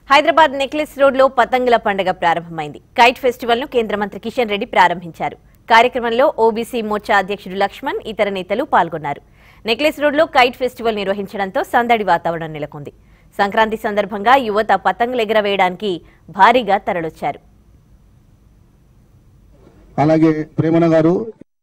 Hyderabad necklace Road లో పతంగుల పండుగ ప్రారంభమైంది కైట్ ఫెస్టివల్ ను కేంద్ర మంత్రి కిషన్ రెడ్డి ప్రారంభించారు కార్యక్రమంలో ఓబీసీ మోర్చా అధ్యక్షుడు లక్ష్మణ్ ఇతర నేతలు పాల్గొన్నారు నెక్లెస్ రోడ్ లో కైట్ ఫెస్టివల్ నిర్వహించడంతో సందడి వాతావరణం నెలకొంది సంక్రాంతి సందర్భంగా యువత పతంగులు ఎగరవేయడానికి భారీగా తరలొచ్చారు అలాగే ప్రేమణ గారు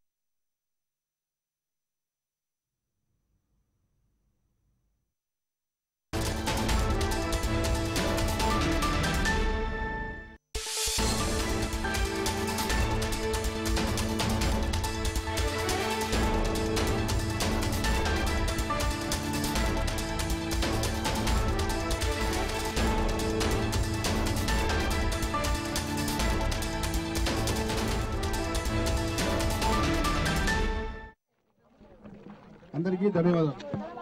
అందరికీ ధన్యవాదాలు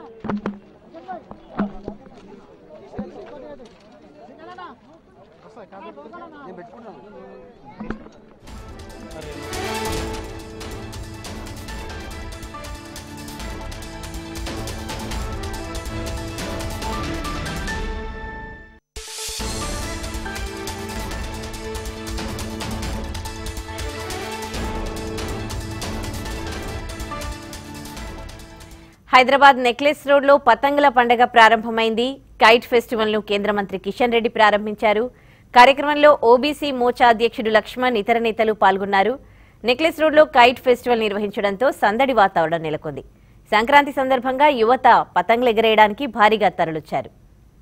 హైదరాబాద్ నెక్లెస్ రోడ్ లో పతంగుల పండుగ ప్రారంభమైంది కైట్ ఫెస్టివల్ ను కేంద్ర మంత్రి కిషన్ రెడ్డి ప్రారంభించారు కార్యక్రమంలో ఓబీసీ మోర్చా అధ్యక్షుడు లక్ష్మణ్ ఇతర నేతలు పాల్గొన్నారు నెక్లెస్ రోడ్ లో కైట్ ఫెస్టివల్ నిర్వహించడంతో సందడి వాతావరణం నెలకొంది సంక్రాంతి సందర్భంగా యువత పతంగులు ఎగరేయడానికి భారీగా తరలొచ్చారు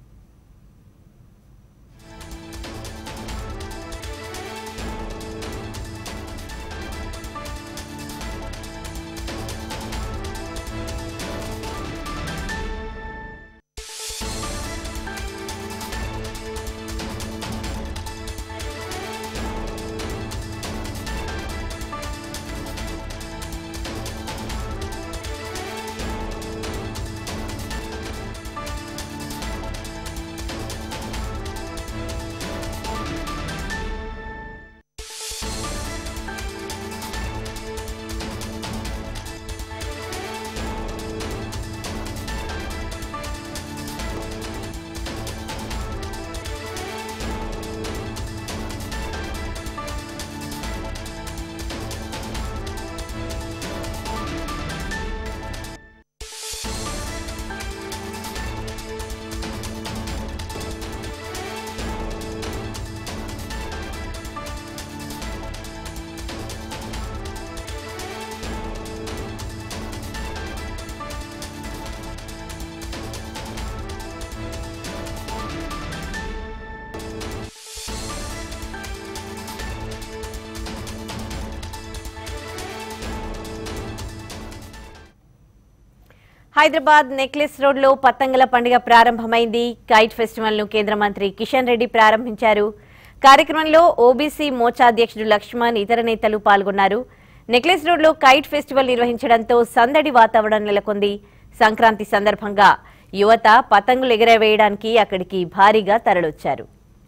హైదరాబాద్ నెక్లెస్ రోడ్ లో పతంగుల పండుగ ప్రారంభమైంది కైట్ ఫెస్టివల్ ను కేంద్ర మంత్రి కిషన్ రెడ్డి ప్రారంభించారు కార్యక్రమంలో ఓబీసీ మోర్చా అధ్యక్షుడు లక్ష్మణ్ ఇతర నేతలు పాల్గొన్నారు నెక్లెస్ రోడ్ లో కైట్ ఫెస్టివల్ నిర్వహించడంతో సందడి వాతావరణం నెలకొంది సంక్రాంతి సందర్భంగా యువత పతంగులు ఎగరవేయడానికి అక్కడికి భారీగా తరలొచ్చారు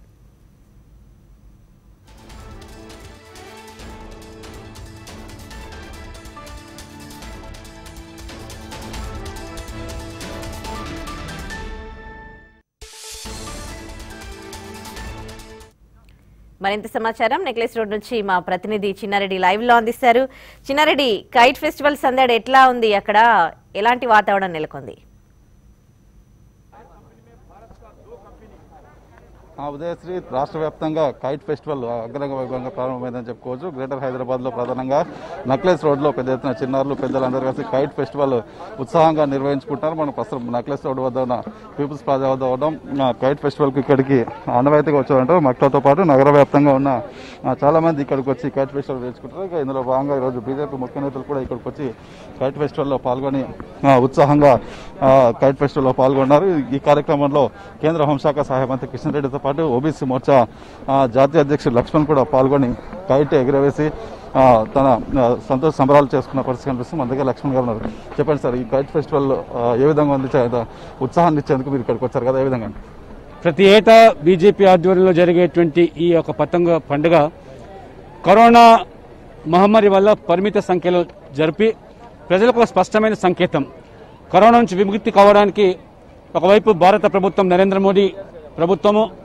మరింత సమాచారం నెక్లెస్ రోడ్ నుంచి మా ప్రతినిధి చిన్నారెడ్డి లైవ్ లో అందిస్తారు చిన్నారెడ్డి కైట్ ఫెస్టివల్ సందడి ఎట్లా ఉంది అక్కడ ఎలాంటి వాతావరణం నెలకొంది ఆ ఉదయశ్రీ రాష్ట్ర వ్యాప్తంగా కైట్ ఫెస్టివల్ అంగరంగ వైభవంగా ప్రారంభమైందని చెప్పుకోవచ్చు గ్రేటర్ హైదరాబాద్ లో ప్రధానంగా నక్లెస్ రోడ్ లో పెద్ద ఎత్తున చిన్నారులు పెద్దలందరూ కలిసి కైట్ ఫెస్టివల్ ఉత్సాహంగా నిర్వహించుకుంటారు మనం ప్రస్తుతం నక్లెస్ రోడ్ వద్ద ఉన్న పీపుల్స్ ప్లాజా వద్ద ఉన్నాం ఆ, కైట్ ఫెస్టివల్ కి ఇక్కడికి ఆనవాయితీగా వచ్చారంటారు మక్తతో పాటు నగర వ్యాప్తంగా ఉన్న ఆ, చాలా మంది ఇక్కడికి వచ్చి కైట్ ఫెస్టివల్ నేర్చుకుంటారు ఇక ఇందులో భాగంగా ఈరోజు బీజేపీ ముఖ్య నేతలు కూడా ఇక్కడికి వచ్చి కైట్ ఫెస్టివల్లో పాల్గొని ఆ, ఉత్సాహంగా ఆ, కైట్ ఫెస్టివల్లో పాల్గొన్నారు ఈ కార్యక్రమంలో కేంద్ర హోంశాఖ సహాయ మంత్రి కిషన్ రెడ్డితో పాటు ఓబీసీ మోర్చా ఆ, జాతీయ అధ్యక్షుడు లక్ష్మణ్ కూడా పాల్గొని కైట్ ఎగురవేసి ఆ, తన ఆ, సంతోష సంబరాలు చేసుకున్న పరిస్థితి కనిపిస్తుంది మన దగ్గర లక్ష్మణ్ గారు ఉన్నారు చెప్పండి సార్ ఈ కైట్ ఫెస్టివల్ ఆ, ఏ విధంగా ఉంది చా- ఉత్సాహాన్ని ఇచ్చేందుకు మీరు ఇక్కడికి వచ్చారు కదా ఏ విధంగా ప్రతి ఏటా బీజేపీ ఆధ్వర్యంలో జరిగేటువంటి ఈ యొక్క పతంగ పండుగ కరోనా మహమ్మారి వల్ల పరిమిత సంఖ్యలో జరిపి ప్రజలకు ఒక స్పష్టమైన సంకేతం కరోనా నుంచి విముక్తి కావడానికి ఒకవైపు భారత ప్రభుత్వం నరేంద్ర మోడీ ప్రభుత్వము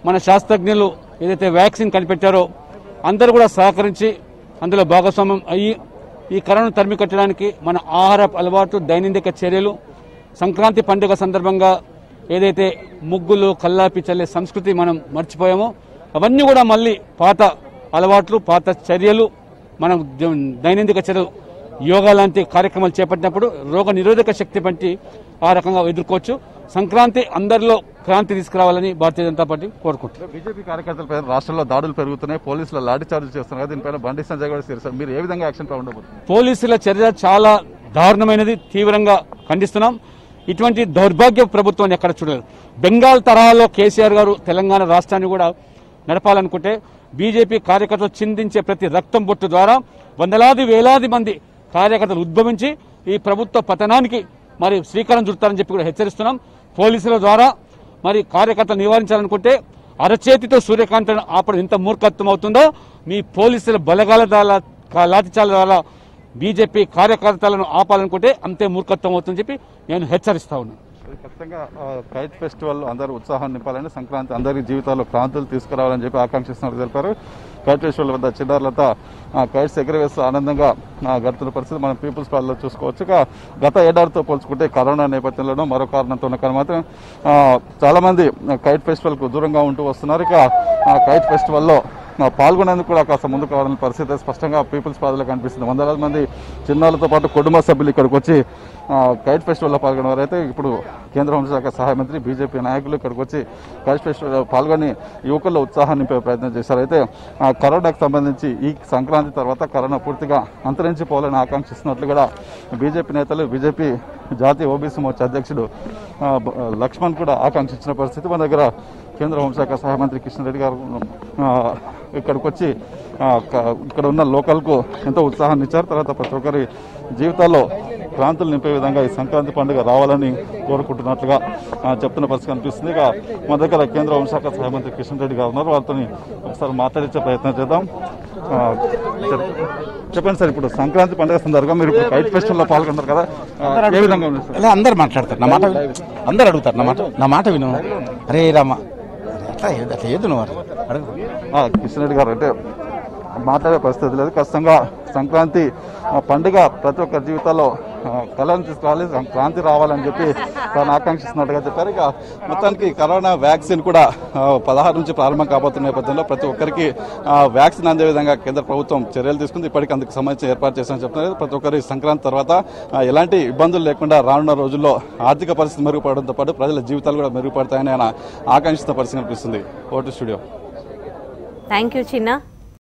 మన శాస్త్రజ్ఞులు ఏదైతే వ్యాక్సిన్ కనిపెట్టారో అందరూ కూడా సహకరించి అందులో భాగస్వామ్యం అయ్యి ఈ కరోనాను తరిమి కట్టడానికి మన ఆహార అలవాటు దైనందిక చర్యలు సంక్రాంతి పండుగ సందర్భంగా ఏదైతే ముగ్గులు కల్లాపి చల్లే సంస్కృతి మనం మర్చిపోయామో అవన్నీ కూడా మళ్ళీ పాత అలవాట్లు పాత చర్యలు మనం ద- దైనందిక చర్యలు యోగా లాంటి కార్యక్రమాలు చేపట్టినప్పుడు రోగ నిరోధక శక్తి బట్టి ఆ రకంగా ఎదుర్కోవచ్చు సంక్రాంతి అందరిలో క్రాంతి తీసుకురావాలని భారతీయ జనతా పార్టీ కోరుకుంటుంది బీజేపీ కార్యకర్తలపై రాష్ట్రంలో దాడులు పెరుగుతున్నాయి పోలీసులు లాఠీ చార్జ్ చేస్తున్నారు దీనిపైన బండి సంజయ్ కూడా చేశారు మీరు ఏ విధంగా యాక్షన్ పై ఉండబోతుంది పోలీసుల చర్య చాలా దారుణమైనది తీవ్రంగా ఖండిస్తున్నాం ఇటువంటి దౌర్భాగ్య ప్రభుత్వాన్ని ఎక్కడ చూడలేదు బెంగాల్ తరహాలో కేసీఆర్ గారు తెలంగాణ రాష్ట్రాన్ని కూడా నడపాలనుకుంటే బీజేపీ కార్యకర్తలు చిందించే ప్రతి రక్తం బొట్టు ద్వారా వందలాది వేలాది మంది కార్యకర్తలు ఉద్భవించి ఈ ప్రభుత్వ పతనానికి మరి శ్రీకారం చుడతారని చెప్పి కూడా హెచ్చరిస్తున్నాం పోలీసుల ద్వారా మరి కార్యకర్తలు నివారించాలనుకుంటే అరచేతితో సూర్యకాంతను ఆపడం ఎంత మూర్ఖత్వం అవుతుందో మీ పోలీసుల బలగాల ద్వారా కా- లాఠీచార్ల ద్వారా బీజేపీ కార్యకర్తలను ఆపాలనుకుంటే అంతే మూర్ఖత్వం అవుతుందని చెప్పి నేను హెచ్చరిస్తా ఉన్నాను ఖచ్చితంగా ఆ, కైట్ ఫెస్టివల్ అందరూ ఉత్సాహం నింపాలని సంక్రాంతి అందరి జీవితాల్లో క్రాంతులు తీసుకురావాలని చెప్పి ఆకాంక్షిస్తున్నట్టు తెలిపారు కైట్ ఫెస్టివల్ వద్ద చిన్నారులతో ఆ, కైట్స్ ఎగరవేస్తూ ఆనందంగా ఆ, గడుపుతున్న పరిస్థితి మనం పీపుల్స్ పార్లో చూసుకోవచ్చు ఇక గత ఏడాదితో పోల్చుకుంటే కరోనా నేపథ్యంలోనూ మరో కారణంతో ఉన్న కానీ మాత్రం ఆ, చాలా మంది కైట్ ఫెస్టివల్కు దూరంగా ఉంటూ వస్తున్నారు ఇక ఆ, కైట్ ఫెస్టివల్లో ఆ, పాల్గొనేందుకు కూడా కాస్త ముందుకు రావాలని పరిస్థితి స్పష్టంగా పీపుల్స్ పాదలో కనిపిస్తుంది వందలాది మంది చిన్నారులతో పాటు కుటుంబ సభ్యులు ఇక్కడికి వచ్చి ఆ, కైట్ ఫెస్టివల్లో పాల్గొన్నారు అయితే ఇప్పుడు కేంద్ర హోంశాఖ సహాయ మంత్రి బీజేపీ నాయకులు ఇక్కడికి వచ్చి కైట్ ఫెస్టివల్లో పాల్గొని యువకుల్లో ఉత్సాహాన్ని నింపే ప్రయత్నం చేశారు అయితే ఆ, కరోనాకు సంబంధించి ఈ సంక్రాంతి తర్వాత కరోనా పూర్తిగా అంతరించిపోవాలని ఆకాంక్షిస్తున్నట్లు కూడా బీజేపీ నేతలు బీజేపీ జాతీయ ఓబీసీ మోర్చా అధ్యక్షుడు ఆ, బ- లక్ష్మణ్ కూడా ఆకాంక్షించిన పరిస్థితి మన దగ్గర కేంద్ర హోంశాఖ సహాయ మంత్రి కిషన్ రెడ్డి గారు ఆ, ఇక్కడికి వచ్చి ఆ, క- ఇక్కడ ఉన్న లోకల్కు ఎంతో ఉత్సాహాన్ని ఇచ్చారు తర్వాత ప్రతి ఒక్కరి జీవితాల్లో క్రాంతులు నింపే విధంగా ఈ సంక్రాంతి పండుగ రావాలని కోరుకుంటున్నట్లుగా ఆ, చెప్తున్న పరిస్థితి కనిపిస్తుంది ఇక మన దగ్గర కేంద్ర హోంశాఖ సహాయ మంత్రి కిషన్ రెడ్డి గారు ఉన్నారు వారితో ఒకసారి మాట్లాడించే ప్రయత్నం చేద్దాం ఆ, చెప్- చెప్పండి సార్ ఇప్పుడు సంక్రాంతి పండుగ సందర్భంగా మీరు ఇప్పుడు కైట్ ఫెస్టివల్లో పాల్గొన్నారు కదా ఆ, ఏ విధంగా ఉంది సార్ అలా అందరు మాట్లాడతారు నా మాట విను. అందరు అడుగుతారు నా మాట నా మాట విను అరే రామ అట్లా ఏ- అట్లా ఏదు నువ్వు అట్లా అడుగు ఆ, కిషన్ రెడ్డి గారు అంటే మాట్లాడే పరిస్థితి లేదు ఖచ్చితంగా సంక్రాంతి ఆ, పండుగ ప్రతి ఒక్క జీవితాల్లో ఆ, కళను తీసుకురావాలి సం- క్రాంతి రావాలని చెప్పి తాను ఆకాంక్షిస్తున్నట్టుగా చెప్పారు ఇక మొత్తానికి కరోనా వ్యాక్సిన్ కూడా ఆ, పదహారు నుంచి ప్రారంభం కాబోతున్న నేపథ్యంలో ప్రతి ఒక్కరికి ఆ, వ్యాక్సిన్ అందే విధంగా కేంద్ర ప్రభుత్వం చర్యలు తీసుకుంది ఇప్పటికి అందుకు సంబంధించి ఏర్పాటు చేశామని చెప్తున్నారు ప్రతి ఒక్కరి సంక్రాంతి తర్వాత ఆ, ఎలాంటి ఇబ్బందులు లేకుండా రానున్న రోజుల్లో ఆర్థిక పరిస్థితి మెరుగుపడడంతో పాటు ప్రజల జీవితాలు కూడా మెరుగుపడతాయని ఆయన ఆకాంక్షిస్తున్న పరిస్థితి కనిపిస్తుంది ఓటు స్టూడియో థ్యాంక్ యూ చిన్న